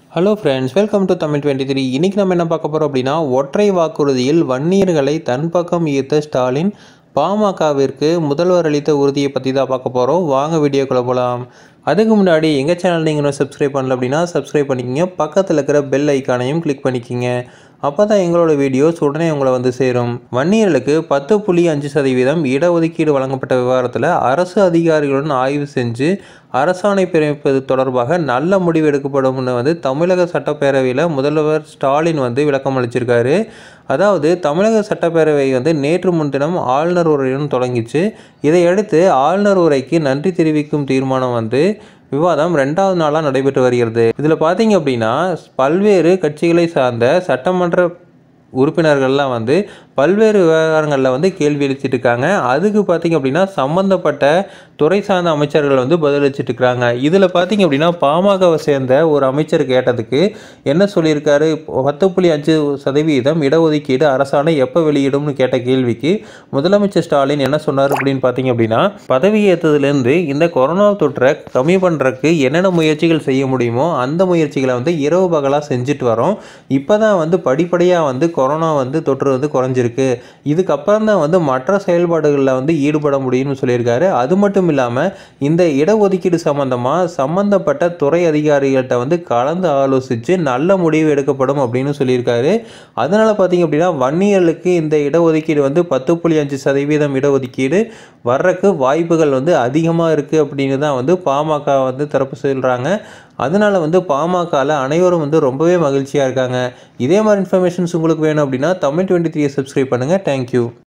hello friends welcome to Tamil twenty three இன்றைக்கி நம்ம என்ன பார்க்க போகிறோம் அப்படின்னா ஒற்றை வாக்குறுதியில் வன்னியர்களை தன் பக்கம் ஈர்த்த ஸ்டாலின் பாமகவிற்கு முதல்வர் அளித்த உறுதியை பற்றி தான் பார்க்க போகிறோம் வாங்க வீடியோக்குள்ளே போகலாம் அதுக்கு முன்னாடி எங்கள் சேனல் நீங்கள் இன்னும் சப்ஸ்கிரைப் பண்ணல அப்படின்னா சப்ஸ்கிரைப் பண்ணிக்கங்க பக்கத்தில் இருக்கிற பெல் ஐக்கானையும் கிளிக் பண்ணிக்கங்க அப்போ தான் எங்களோட வீடியோஸ் உடனே உங்களை வந்து சேரும் வன்னியர்களுக்கு பத்து புள்ளி அஞ்சு சதவீதம் இடஒதுக்கீடு வழங்கப்பட்ட விவகாரத்தில் அரசு அதிகாரிகளுடன் ஆய்வு செஞ்சு அரசாணை பிறப்பிப்பது தொடர்பாக நல்ல முடிவு எடுக்கப்படும்னு வந்து தமிழக சட்டப்பேரவையில் முதல்வர் ஸ்டாலின் வந்து விளக்கம் அளிச்சிருக்காரு அதாவது தமிழக சட்டப்பேரவை வந்து நேற்று முன்தினம் ஆளுநர் உரையுடன் தொடங்கிச்சு இதையடுத்து ஆளுநர் உரைக்கு நன்றி தெரிவிக்கும் தீர்மானம் வந்து விவாதம் ரெண்டாவது நாளாக நடைபெற்று வருகிறது இதில் பார்த்தீங்க அப்படின்னா பல்வேறு கட்சிகளை சார்ந்த சட்டமன்ற உறுப்பினர்கள்லாம் வந்து பல்வேறு விவகாரங்களில் வந்து கேள்வி எழுச்சிட்டு இருக்காங்க அதுக்கு பார்த்தீங்க அப்படின்னா சம்மந்தப்பட்ட துறை சார்ந்த அமைச்சர்கள் வந்து பதிலளிச்சிட்டு இருக்கிறாங்க இதில் பார்த்தீங்க அப்படின்னா பாமகவை சேர்ந்த ஒரு அமைச்சர் கேட்டதுக்கு என்ன சொல்லியிருக்காரு பத்து புள்ளி அஞ்சு சதவீதம் இடஒதுக்கீடு அரசாணை எப்போ வெளியிடும்னு கேட்ட கேள்விக்கு முதலமைச்சர் ஸ்டாலின் என்ன சொன்னார் அப்படின்னு பார்த்தீங்க அப்படின்னா பதவி ஏற்றதுலேருந்து இந்த கொரோனா தொற்றை கம்மி பண்ணுறதுக்கு என்னென்ன முயற்சிகள் செய்ய முடியுமோ அந்த முயற்சிகளை வந்து இரவு பகலாக செஞ்சுட்டு வரோம் இப்போ தான் வந்து படிப்படியாக வந்து கொரோனா வந்து தொற்று வந்து குறைஞ்சிருக்கு இதுக்கப்புறம் தான் வந்து மற்ற செயல்பாடுகளில் வந்து ஈடுபட முடியும்னு சொல்லியிருக்காரு அது மட்டும் இல்லாமல் இந்த இடஒதுக்கீடு சம்மந்தமாக சம்மந்தப்பட்ட துறை அதிகாரிகள்கிட்ட வந்து கலந்து ஆலோசித்து நல்ல முடிவு எடுக்கப்படும் அப்படின்னு சொல்லியிருக்காரு அதனால் பார்த்தீங்க அப்படின்னா வன்னியர்களுக்கு இந்த இடஒதுக்கீடு வந்து பத்து புள்ளி அஞ்சு சதவீதம் இடஒதுக்கீடு வர்றக்கு வாய்ப்புகள் வந்து அதிகமாக இருக்குது அப்படின்னு தான் வந்து பாமக வந்து தரப்பு சொல்கிறாங்க அதனால் வந்து பாமகவில் அனைவரும் வந்து ரொம்பவே மகிழ்ச்சியாக இருக்காங்க இதே மாதிரி இன்ஃபர்மேஷன்ஸ் உங்களுக்கு வேணும் அப்படின்னா தமிழ் டுவெண்ட்டி த்ரீயை சப்ஸ்கிரைப் பண்ணுங்கள் தேங்க்யூ